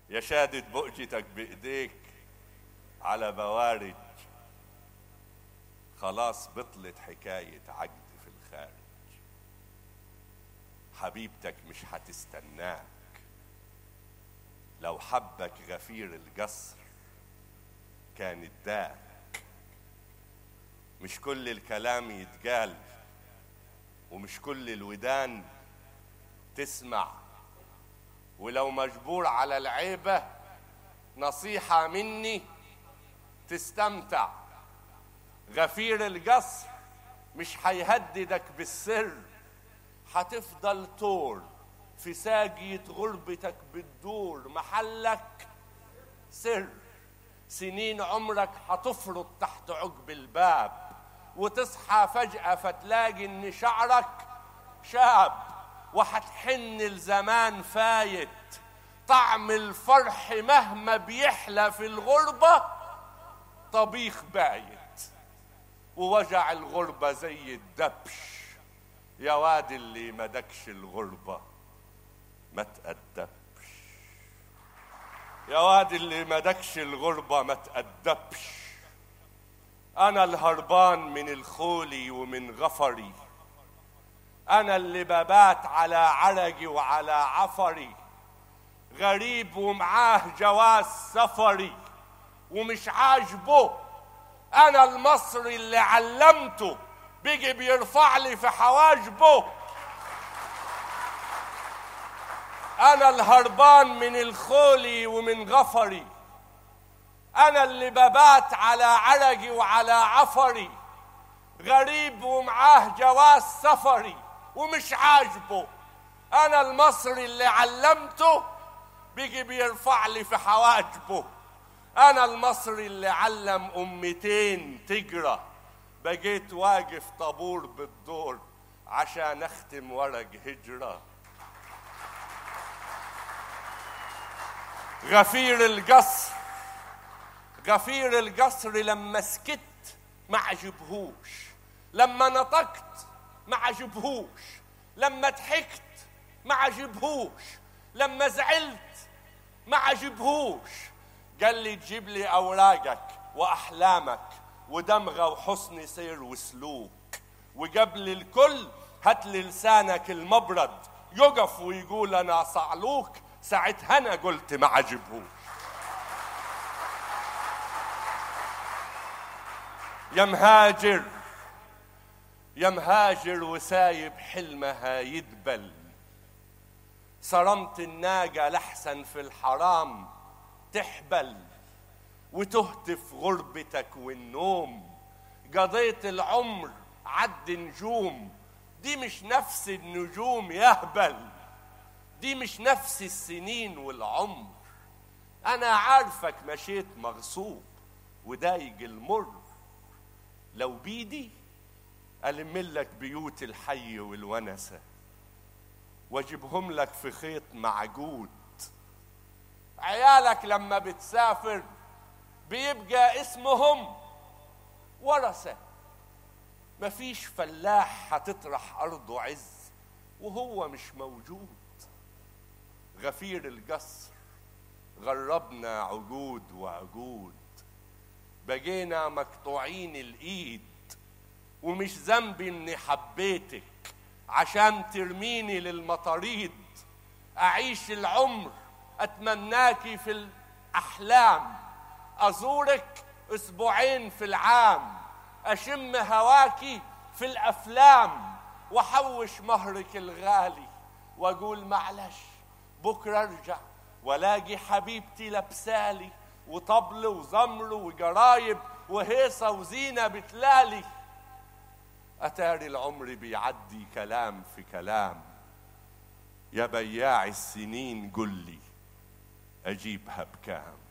يا شادد بؤجتك بايديك على بوارج خلاص بطلت حكاية عقد في الخارج حبيبتك مش هتستناك لو حبك غفير القصر كان اداك مش كل الكلام يتقال ومش كل الودان تسمع ولو مجبور على العيبة نصيحة مني تستمتع غفير القصر مش هيهددك بالسر هتفضل طول في ساقية غربتك بتدور محلك سر سنين عمرك هتفرط تحت عقب الباب وتصحى فجأة فتلاقي ان شعرك شاب وهتحن لزمان فايت طعم الفرح مهما بيحلى في الغربة طبيخ بايت ووجع الغربة زي الدبش يا واد اللي مدكش الغربة ما تأدبش يا واد اللي مدكش الغربة ما تأدبش أنا الهربان من الخولي ومن غفري أنا اللي ببات على عرجي وعلى عفري غريب ومعاه جواز سفري ومش عاجبه أنا المصري اللي علمته بيجي بيرفع لي في حواجبه أنا الهربان من الخولي ومن غفري أنا اللي ببات على عرجي وعلى عفري غريب ومعاه جواز سفري ومش عاجبه أنا المصري اللي علمته بيجي بيرفع لي في حواجبه أنا المصري اللي علم أمتين تجرى بقيت واقف طابور بالدور عشان أختم ورق هجرة غفير القصر غفير القصر لما سكت ما عجبهوش لما نطقت ما عجبهوش لما ضحكت ما عجبهوش لما زعلت ما عجبهوش قال لي تجيب لي اوراقك واحلامك ودمغه وحسن سير وسلوك وقبل الكل هات لي لسانك المبرد يقف ويقول انا صعلوك ساعتها انا قلت ما عجبهوش يا مهاجر يا مهاجر وسايب حلمها يدبل صرمت الناقة لحسن في الحرام تحبل وتهتف غربتك والنوم قضيت العمر عد نجوم دي مش نفس النجوم يهبل دي مش نفس السنين والعمر انا عارفك مشيت مغصوب ودايق المر لو بيدي ألم لك بيوت الحي والونسة واجيبهم لك في خيط معجود عيالك لما بتسافر بيبقى اسمهم ورثة مفيش فلاح هتطرح أرضه عز وهو مش موجود غفير القصر غربنا عجود وعجود بقينا مقطوعين الايد ومش ذنبي اني حبيتك عشان ترميني للمطاريد اعيش العمر اتمناكي في الاحلام ازورك اسبوعين في العام اشم هواكي في الافلام واحوش مهرك الغالي واقول معلش بكره ارجع والاقي حبيبتي لابسالي وطبل وزمر وجرايب وهيصة وزينة بتلالي أتاري العمر بيعدي كلام في كلام يا بياع السنين قل لي أجيبها بكام